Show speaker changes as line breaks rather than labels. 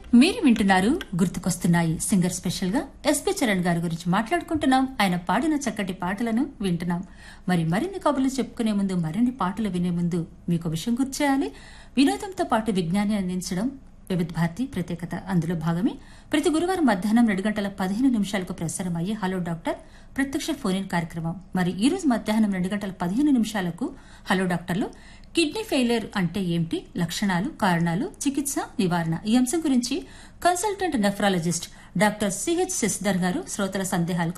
మీరు వింటున్నారు గుర్తుకొస్తున్నాయి సింగర్ స్పెషల్ గా ఎస్పి చరణ్ గారి గురించి మాట్లాడుకుంటున్నాం ఆయన పాడిన చక్కటి పాటలను వింటున్నాం మరి మరిన్ని కబుర్లు చెప్పుకునే ముందు మరిన్ని పాటలు వినే ముందు మీకు విషయం గుర్చేయాలి వినోదంతో పాటు విజ్ఞాన్ని అందించడం వివిధ భారతి ప్రత్యేకత అందులో భాగమే ప్రతి గురువారం మధ్యాహ్నం రెండు గంటల పదిహేను నిమిషాలకు ప్రసారం అయ్యే హలో డాక్టర్ ప్రత్యక్ష ఫోన్ ఇన్ కార్యక్రమం మరి ఈ రోజు మధ్యాహ్నం రెండు గంటల పదిహేను నిమిషాలకు హలో డాక్టర్లో కిడ్నీ ఫెయిలియర్ అంటే ఏమిటి లక్షణాలు కారణాలు చికిత్స నివారణ ఈ అంశం గురించి consultant nephrologist doctor CH Sasidhar గారు శ్రోతల సందేహాలకు